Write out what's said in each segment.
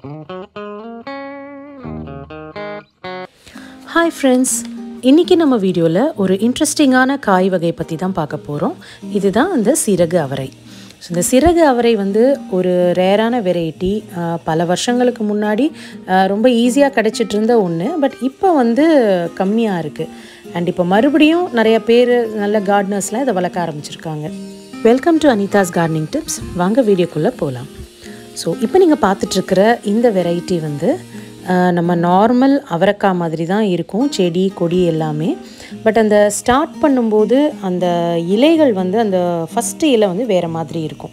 hi friends இன்றைக்கி நம்ம வீடியோவில் ஒரு இன்ட்ரெஸ்டிங்கான காய் வகை பற்றி தான் பார்க்க போகிறோம் இதுதான் அந்த சிறகு அவரை ஸோ இந்த சிறகு அவரை வந்து ஒரு ரேரான வெரைட்டி பல வருஷங்களுக்கு முன்னாடி ஆஹ், ரொம்ப ஈஸியாக கிடச்சிட்டு இருந்த ஒன்று பட் இப்போ வந்து கம்மியாக இருக்குது அண்ட் இப்போ மறுபடியும் நிறைய பேர் நல்ல கார்டனர்ஸ்லாம் இதை வளர்க்க ஆரம்பிச்சிருக்காங்க welcome to Anitha's gardening tips வாங்க வீடியோக்குள்ளே போகலாம் ஸோ இப்போ நீங்கள் பார்த்துட்ருக்கிற இந்த வெரைட்டி வந்து ஆஹ், நம்ம நார்மல் அவரைக்காய் மாதிரி தான் இருக்கும் செடி கொடி எல்லாமே பட் அந்த ஸ்டார்ட் பண்ணும்போது அந்த இலைகள் வந்து அந்த ஃபஸ்ட்டு இலை வந்து வேறு மாதிரி இருக்கும்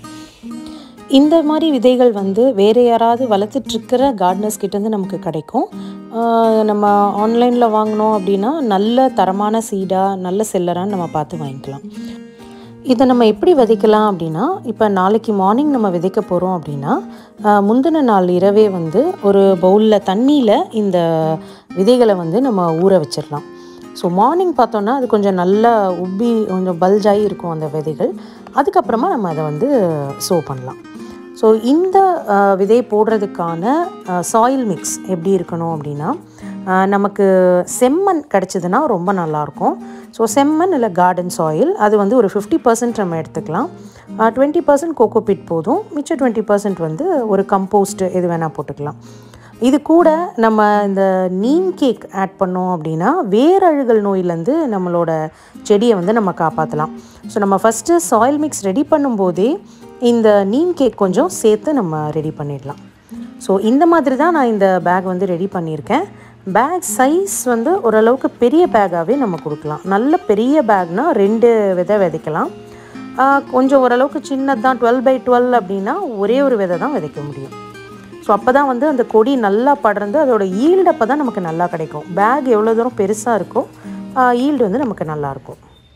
இந்த மாதிரி விதைகள் வந்து வேறு யாராவது வளர்த்துட்ருக்கிற கார்டனர்ஸ் கிட்டேருந்து நமக்கு கிடைக்கும் ஆஹ், நம்ம ஆன்லைனில் வாங்கினோம் அப்படின்னா நல்ல தரமான சீடாக நல்ல செல்லரான்னு நம்ம பார்த்து வாங்கிக்கலாம் இதை நம்ம எப்படி விதைக்கலாம் அப்படின்னா இப்போ நாளைக்கு மார்னிங் நம்ம விதைக்க போகிறோம் அப்படின்னா ஆஹ், முந்தின நாள் இரவே வந்து ஒரு பவுலில் தண்ணியில் இந்த விதைகளை வந்து நம்ம ஊற வச்சிடலாம் ஸோ மார்னிங் பார்த்தோன்னா அது கொஞ்சம் நல்லா உப்பி கொஞ்சம் பல்ஜாகி இருக்கும் அந்த விதைகள் அதுக்கப்புறமா நம்ம அதை வந்து சோ பண்ணலாம் ஸோ இந்த அஹ், விதை போடுறதுக்கான சாயில் மிக்ஸ் எப்படி இருக்கணும் அப்படின்னா அஹ், நமக்கு செம்மண் கிடச்சிதுன்னா ரொம்ப நல்லாயிருக்கும் ஸோ செம்மண் இல்லை கார்டன் சாயில் அது வந்து ஒரு ஃபிஃப்டி பர்சன்ட் நம்ம எடுத்துக்கலாம் டுவெண்ட்டி பர்சன்ட் கோகோபிட் போதும் மிச்சம் டுவெண்ட்டி பர்சன்ட் வந்து ஒரு கம்போஸ்ட் எது வேணால் போட்டுக்கலாம் இது கூட நம்ம இந்த நீம் கேக் ஆட் பண்ணோம் அப்படின்னா வேரழுகல் நோயிலேருந்து நம்மளோட செடியை வந்து நம்ம காப்பாற்றலாம் ஸோ நம்ம ஃபஸ்ட்டு சாயில் மிக்ஸ் ரெடி பண்ணும்போதே இந்த நீம் கேக் கொஞ்சம் சேர்த்து நம்ம ரெடி பண்ணிடலாம் ஸோ இந்த மாதிரி தான் நான் இந்த பேக் வந்து ரெடி பண்ணியிருக்கேன் பேக் சைஸ் வந்து ஓரளவுக்கு பெரிய பேக்காகவே நம்ம கொடுக்கலாம் நல்ல பெரிய பேக்னா ரெண்டு விதை விதைக்கலாம் ஆஹ் கொஞ்சம் ஓரளவுக்கு சின்னது தான் டுவெல் பை டுவெல் அப்படின்னா ஒரே ஒரு விதை தான் விதைக்க முடியும் ஸோ அப்போ தான் வந்து அந்த கொடி நல்லா படர்ந்து அதோட ஈல்டு அப்போ தான் நமக்கு நல்லா கிடைக்கும் பேக் எவ்வளோ தூரம் பெருசாக இருக்கோ ஈல்டு வந்து நமக்கு நல்லாயிருக்கும்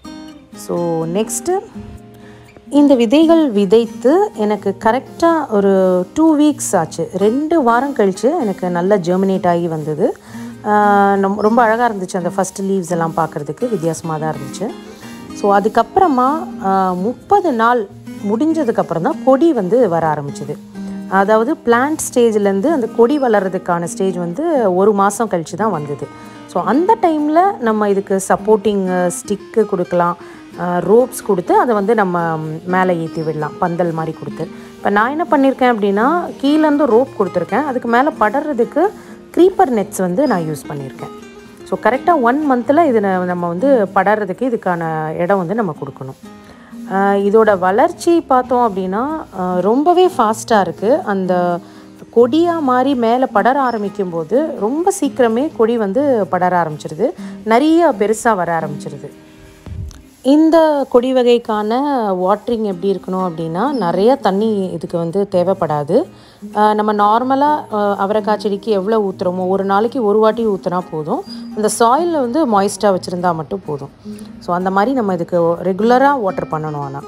ஸோ நெக்ஸ்ட்டு இந்த விதைகள் விதைத்து எனக்கு கரெக்டாக ஒரு டூ வீக்ஸ் ஆச்சு ரெண்டு வாரம் கழித்து எனக்கு நல்லா ஜெர்மினேட் ஆகி வந்தது ஆஹ் நம்- ரொம்ப அழகாக இருந்துச்சு அந்த ஃபஸ்ட் லீவ்ஸ் எல்லாம் பார்க்குறதுக்கு வித்தியாசமாக தான் இருந்துச்சு ஸோ அதுக்கப்புறமா முப்பது நாள் முடிஞ்சதுக்கப்புறம் தான் கொடி வந்து வர ஆரம்பிச்சுது அதாவது பிளான்ட் ஸ்டேஜ்லேருந்து அந்த கொடி வளர்கிறதுக்கான ஸ்டேஜ் வந்து ஒரு மாதம் கழித்து தான் வந்தது ஸோ அந்த டைமில் நம்ம இதுக்கு சப்போர்ட்டிங் ஸ்டிக்கு கொடுக்கலாம் ரோப்ஸ் கொடுத்து அதை வந்து நம்ம மேலே ஏற்றி விடலாம் பந்தல் மாதிரி கொடுத்து இப்போ நான் என்ன பண்ணியிருக்கேன் அப்படின்னா கீழேருந்து ரோப் கொடுத்துருக்கேன் அதுக்கு மேலே படறதுக்கு க்ரீப்பர் நெட்ஸ் வந்து நான் யூஸ் பண்ணியிருக்கேன் ஸோ கரெக்டாக ஒன் மந்தில் இது ந- நம்ம வந்து படறதுக்கு இதுக்கான இடம் வந்து நம்ம கொடுக்கணும் ஆஹ் இதோட வளர்ச்சி பார்த்தோம் அப்படின்னா ஆஹ் ரொம்பவே ஃபாஸ்ட்டாக இருக்குது அந்த கொடியாக மாதிரி மேலே படர ஆரம்பிக்கும் போது ரொம்ப சீக்கிரமே கொடி வந்து படர ஆரம்பிச்சிருது நிறைய பெருசாக வர ஆரம்பிச்சிருது இந்த கொடி வகைக்கான வாட்ரிங் எப்படி இருக்கணும் அப்படின்னா நிறைய தண்ணி இதுக்கு வந்து தேவைப்படாது ஆஹ் நம்ம நார்மலாக அவரைக்காய் செடிக்கு எவ்வளோ ஊற்றுறோமோ ஒரு நாளைக்கு ஒரு வாட்டி ஊற்றினா போதும் அந்த சாயிலில் வந்து மாய்ஸ்டாக வச்சுருந்தா மட்டும் போதும் ஸோ அந்த மாதிரி நம்ம இதுக்கு ரெகுலராக வாட்டர் பண்ணணும் ஆனால்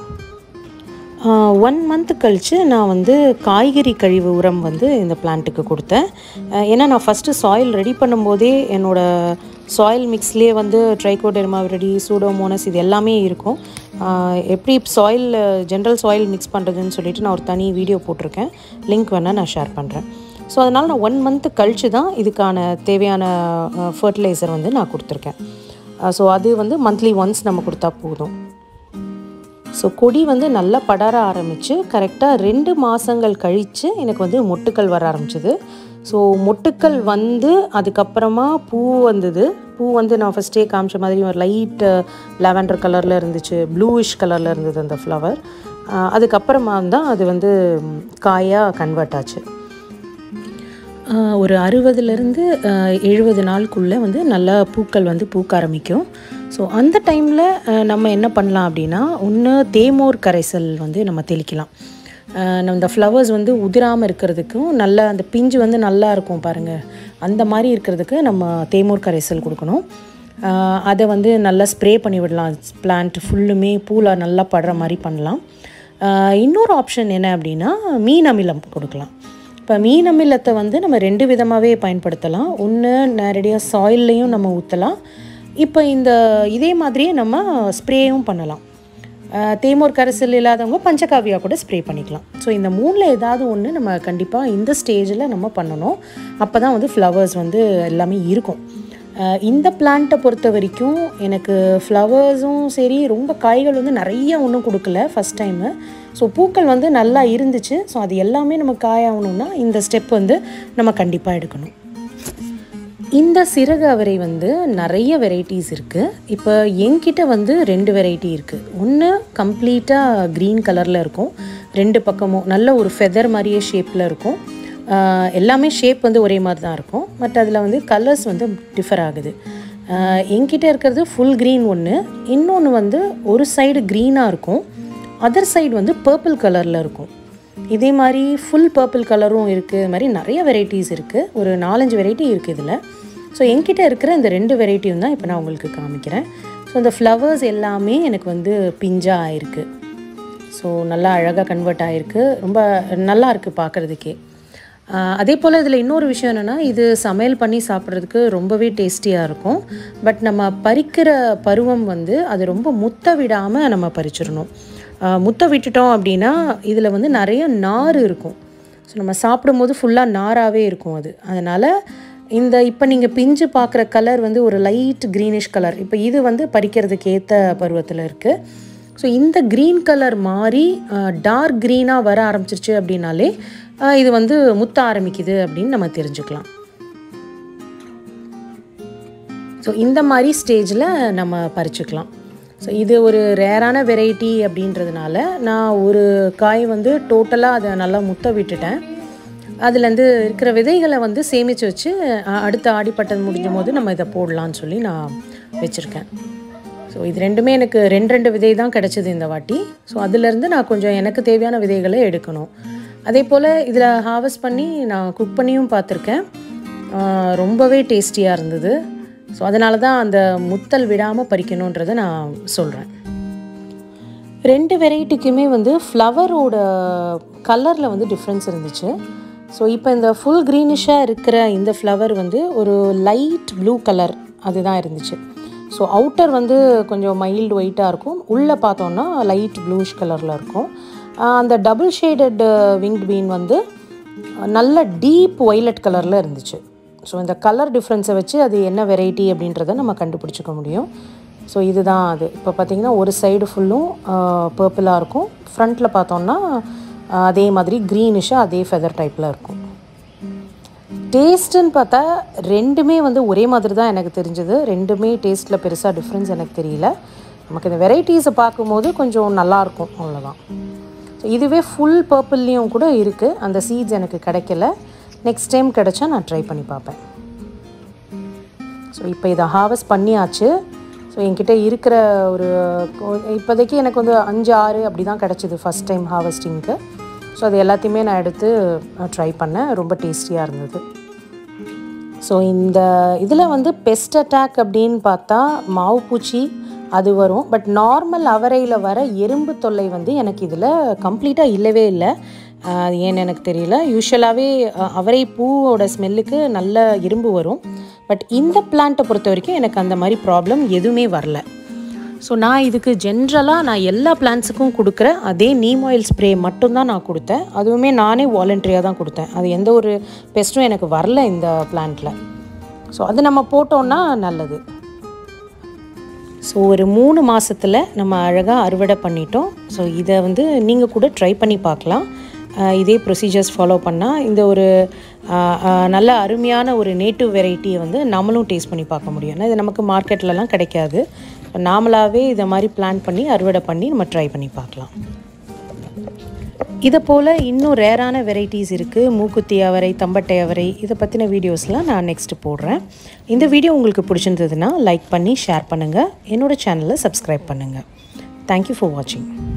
ஒன் மந்த் கழித்து நான் வந்து காய்கறி கழிவு உரம் வந்து இந்த பிளான்ட்டுக்கு கொடுத்தேன் அஹ் ஏன்னா நான் ஃபஸ்ட்டு சாயில் ரெடி பண்ணும்போதே என்னோட சாயில் மிக்ஸ்லேயே வந்து ட்ரைகோடெர்மா ரெடி சூடோமோனஸ் இது எல்லாமே இருக்கும் அஹ் எப்படி சாயில் ஜென்ரல் சாயில் மிக்ஸ் பண்ணுறதுன்னு சொல்லிட்டு நான் ஒரு தனி வீடியோ போட்டிருக்கேன் லிங்க் வேணால் நான் ஷேர் பண்ணுறேன் ஸோ அதனால் நான் ஒன் மந்த் கழித்து தான் இதுக்கான தேவையான ஃபர்டிலைசர் வந்து நான் கொடுத்துருக்கேன் ஸோ அது வந்து மந்த்லி ஒன்ஸ் நம்ம கொடுத்தா போதும் ஸோ கொடி வந்து நல்லா படர ஆரம்பித்து கரெக்டாக ரெண்டு மாதங்கள் கழித்து எனக்கு வந்து மொட்டுக்கள் வர ஆரம்பிச்சுது ஸோ மொட்டுக்கள் வந்து அதுக்கப்புறமா பூ வந்தது பூ வந்து நான் ஃபஸ்ட்டே காமிச்ச மாதிரி ஒரு லைட் லெவண்டர் கலரில் இருந்துச்சு ப்ளூயிஷ் கலரில் இருந்தது அந்த ஃப்ளவர் அதுக்கப்புறமா தான் அது வந்து காயாக கன்வெர்ட் ஆச்சு ஆஹ் ஒரு அறுபதுலேருந்து எழுபது நாளுக்குள்ளே வந்து நல்லா பூக்கள் வந்து பூக்க ஆரம்பிக்கும் ஸோ அந்த டைமில் நம்ம என்ன பண்ணலாம் அப்படின்னா ஒன்று தேமோர் கரைசல் வந்து நம்ம தெளிக்கலாம் ஆஹ் நம்ம இந்த ஃப்ளவர்ஸ் வந்து உதிராமல் இருக்கிறதுக்கும் நல்ல அந்த பிஞ்சு வந்து நல்லா இருக்கும் பாருங்கள் அந்த மாதிரி இருக்கிறதுக்கு நம்ம தேமோர் கரைசல் கொடுக்கணும் ஆஹ் அதை வந்து நல்லா ஸ்ப்ரே பண்ணி விடலாம் பிளான்ட் ஃபுல்லுமே பூவில் நல்லா படுற மாதிரி பண்ணலாம் ஆஹ் இன்னொரு ஆப்ஷன் என்ன அப்படின்னா மீன் அமிலம் கொடுக்கலாம் இப்போ மீன் அமிலத்தை வந்து நம்ம ரெண்டு விதமாகவே பயன்படுத்தலாம் ஒன்று நேரடியாக சாயில்லையும் நம்ம ஊற்றலாம் இப்போ இந்த இதே மாதிரியே நம்ம ஸ்ப்ரேயும் பண்ணலாம் தேமோர் கரைசல் இல்லாதவங்க பஞ்சகாவியா கூட ஸ்ப்ரே பண்ணிக்கலாம் ஸோ இந்த மூணில் ஏதாவது ஒன்று நம்ம கண்டிப்பாக இந்த ஸ்டேஜில் நம்ம பண்ணணும் அப்போ தான் வந்து ஃப்ளவர்ஸ் வந்து எல்லாமே இருக்கும் அஹ் இந்த பிளான்ட்டை பொறுத்த வரைக்கும் எனக்கு ஃப்ளவர்ஸும் சரி ரொம்ப காய்கள் வந்து நிறைய ஒன்றும் கொடுக்கல ஃபஸ்ட் டைமு ஸோ பூக்கள் வந்து நல்லா இருந்துச்சு ஸோ அது எல்லாமே நம்ம காயாகணும்னா இந்த ஸ்டெப் வந்து நம்ம கண்டிப்பாக எடுக்கணும் இந்த சிறகு அவரை வந்து நிறைய வெரைட்டிஸ் இருக்குது இப்போ என்கிட்ட வந்து ரெண்டு வெரைட்டி இருக்குது ஒன்று கம்ப்ளீட்டாக க்ரீன் கலரில் இருக்கும் ரெண்டு பக்கமும் நல்ல ஒரு ஃபெதர் மாதிரியே ஷேப்பில் இருக்கும் ஆஹ் எல்லாமே ஷேப் வந்து ஒரே மாதிரி தான் இருக்கும் பட் அதில் வந்து கலர்ஸ் வந்து டிஃபர் ஆகுது ஆஹ் என்கிட்ட இருக்கிறது ஃபுல் க்ரீன் ஒன்று இன்னொன்று வந்து ஒரு சைடு க்ரீனாக இருக்கும் அதர் சைடு வந்து பர்பிள் கலரில் இருக்கும் இதே மாதிரி ஃபுல் பர்பிள் கலரும் இருக்குது இது மாதிரி நிறைய வெரைட்டிஸ் இருக்குது ஒரு நாலஞ்சு வெரைட்டி இருக்குது இதில் ஸோ என்கிட்ட இருக்கிற இந்த ரெண்டு வெரைட்டியும் தான் இப்போ நான் உங்களுக்கு காமிக்கிறேன் ஸோ இந்த ஃப்ளவர்ஸ் எல்லாமே எனக்கு வந்து பிஞ்சாக ஆயிருக்கு ஸோ நல்லா அழகாக கன்வெர்ட் ஆகிருக்கு ரொம்ப நல்லா இருக்குது பார்க்குறதுக்கே அதே போல் இதில் இன்னொரு விஷயம் என்னென்னா இது சமையல் பண்ணி சாப்பிட்றதுக்கு ரொம்பவே டேஸ்டியாக இருக்கும் பட் நம்ம பறிக்கிற பருவம் வந்து அது ரொம்ப முத்த விடாமல் நம்ம பறிச்சிடணும் ஆஹ் முத்த விட்டுட்டோம் அப்படின்னா இதில் வந்து நிறைய நார் இருக்கும் ஸோ நம்ம சாப்பிடும்போது ஃபுல்லாக நாராகவே இருக்கும் அது அதனால் இந்த இப்போ நீங்கள் பிஞ்சு பார்க்குற கலர் வந்து ஒரு லைட் க்ரீனிஷ் கலர் இப்போ இது வந்து பறிக்கிறதுக்கு ஏற்ற பருவத்தில் இருக்குது ஸோ இந்த க்ரீன் கலர் மாறி டார்க் க்ரீனாக வர ஆரம்பிச்சிருச்சு அப்படின்னாலே ஆஹ் இது வந்து முத்த ஆரம்பிக்குது அப்படின்னு நம்ம தெரிஞ்சுக்கலாம் ஸோ இந்த மாதிரி ஸ்டேஜில் நம்ம பறிச்சுக்கலாம் ஸோ இது ஒரு ரேரான வெரைட்டி அப்படின்றதுனால நான் ஒரு காய் வந்து டோட்டலாக அதை நல்லா முத்த விட்டுட்டேன் அதுலேருந்து இருக்கிற விதைகளை வந்து சேமித்து வச்சு அ- அடுத்த ஆடிப்பட்டம் முடிஞ்சும் போது நம்ம இதை போடலான்னு சொல்லி நான் வச்சுருக்கேன் ஸோ இது ரெண்டுமே எனக்கு ரெண்டு ரெண்டு விதை தான் கிடச்சிது இந்த வாட்டி ஸோ அதுலேருந்து நான் கொஞ்சம் எனக்கு தேவையான விதைகளை எடுக்கணும் அதே போல் இதில் ஹார்வெஸ்ட் பண்ணி நான் குக் பண்ணியும் பார்த்துருக்கேன் ஆஹ் ரொம்பவே டேஸ்டியாக இருந்தது ஸோ அதனால தான் அந்த முத்தல் விடாமல் பறிக்கணுன்றதை நான் சொல்கிறேன் ரெண்டு வெரைட்டிக்குமே வந்து ஃப்ளவரோட கலரில் வந்து டிஃப்ரென்ஸ் இருந்துச்சு ஸோ இப்போ இந்த ஃபுல் க்ரீனிஷாக இருக்கிற இந்த ஃப்ளவர் வந்து ஒரு லைட் ப்ளூ கலர் அதுதான் இருந்துச்சு ஸோ அவுட்டர் வந்து கொஞ்சம் மைல்டு ஒயிட்டாக இருக்கும் உள்ளே பார்த்தோன்னா லைட் ப்ளூஷ் கலரில் இருக்கும் ஆஹ் அந்த டபுள் ஷேடட் விங்ட் பீன் வந்து நல்ல டீப் ஒய்லட் கலரில் இருந்துச்சு ஸோ இந்த கலர் டிஃப்ரென்ஸை வச்சு அது என்ன வெரைட்டி அப்படின்றத நம்ம கண்டுபிடிச்சிக்க முடியும் ஸோ இதுதான் அது இப்போ பார்த்தீங்கன்னா ஒரு சைடு ஃபுல்லும் பர்பிளாக இருக்கும் ஃப்ரண்ட்டில் பார்த்தோம்னா ஆஹ் அதே மாதிரி க்ரீனிஷாக அதே ஃபெதர் டைப்பில் இருக்கும் டேஸ்ட்டுன்னு பார்த்தா ரெண்டுமே வந்து ஒரே மாதிரி தான் எனக்கு தெரிஞ்சது ரெண்டுமே டேஸ்ட்டில் பெருசாக டிஃப்ரென்ஸ் எனக்கு தெரியல நமக்கு இந்த வெரைட்டிஸை பார்க்கும்போது கொஞ்சம் நல்லாயிருக்கும் அவ்வளோதான் ஸோ இதுவே ஃபுல் பர்பிள்லேயும் கூட இருக்குது அந்த சீட்ஸ் எனக்கு கிடைக்கல நெக்ஸ்ட் டைம் கிடைச்சா நான் ட்ரை பண்ணி பார்ப்பேன் ஸோ இப்போ இதை ஹார்வெஸ்ட் பண்ணியாச்சு ஸோ என்கிட்ட இருக்கிற ஒரு கொ- இப்போதைக்கு எனக்கு வந்து அஞ்சு ஆறு அப்படி தான் கிடச்சிது ஃபஸ்ட் டைம் ஹார்வெஸ்டிங்க்கு ஸோ அது எல்லாத்தையுமே நான் எடுத்து ட்ரை பண்ணேன் ரொம்ப டேஸ்டியாக இருந்தது ஸோ இந்த இதில் வந்து பெஸ்ட் அட்டாக் அப்படின்னு பார்த்தா மாவு பூச்சி அது வரும் பட் நார்மல் அவரையில் வர எறும்பு தொல்லை வந்து எனக்கு இதில் கம்ப்ளீட்டாக இல்லவே இல்லை ஆஹ் அது ஏன்னு எனக்கு தெரியல யூஸ்வலாகவே அவரை பூவோட ஸ்மெல்லுக்கு நல்ல எறும்பு வரும் பட் இந்த பிளான்ட்டை பொறுத்த வரைக்கும் எனக்கு அந்த மாதிரி ப்ராப்ளம் எதுவுமே வரல ஸோ நான் இதுக்கு ஜென்ரலாக நான் எல்லா பிளான்ஸுக்கும் கொடுக்குற அதே நீம் ஆயில் ஸ்ப்ரே மட்டும்தான் நான் கொடுத்தேன் அதுவுமே நானே வாலண்டரியாக தான் கொடுத்தேன் அது எந்த ஒரு பெஸ்ட்டும் எனக்கு வரல இந்த பிளான்ட்டில் ஸோ அது நம்ம போட்டோம்னா நல்லது ஸோ ஒரு மூணு மாசத்துல நம்ம அழகாக அறுவடை பண்ணிட்டோம் ஸோ இதை வந்து நீங்கள் கூட ட்ரை பண்ணி பார்க்கலாம் ஆஹ் இதே ப்ரொசீஜர்ஸ் ஃபாலோ பண்ணால் இந்த ஒரு ஆஹ் ஆஹ் நல்ல அருமையான ஒரு நேட்டிவ் வெரைட்டியை வந்து நம்மளும் டேஸ்ட் பண்ணி பார்க்க முடியும் ஏன்னா இது நமக்கு மார்க்கெட்லலாம் கிடைக்காது நாமளாகவே இதை மாதிரி பிளான் பண்ணி அறுவடை பண்ணி நம்ம ட்ரை பண்ணி பார்க்கலாம் இதை போல் இன்னும் ரேரான வெரைட்டிஸ் இருக்குது மூக்குத்தி அவரை தம்பட்டை அவரை இதை பற்றின வீடியோஸ்லாம் நான் நெக்ஸ்ட்டு போடுறேன் இந்த வீடியோ உங்களுக்கு பிடிச்சிருந்ததுன்னா லைக் பண்ணி ஷேர் பண்ணுங்கள் என்னோடய சேனலை சப்ஸ்கிரைப் பண்ணுங்கள் தேங்க்யூ ஃபார் வாட்சிங்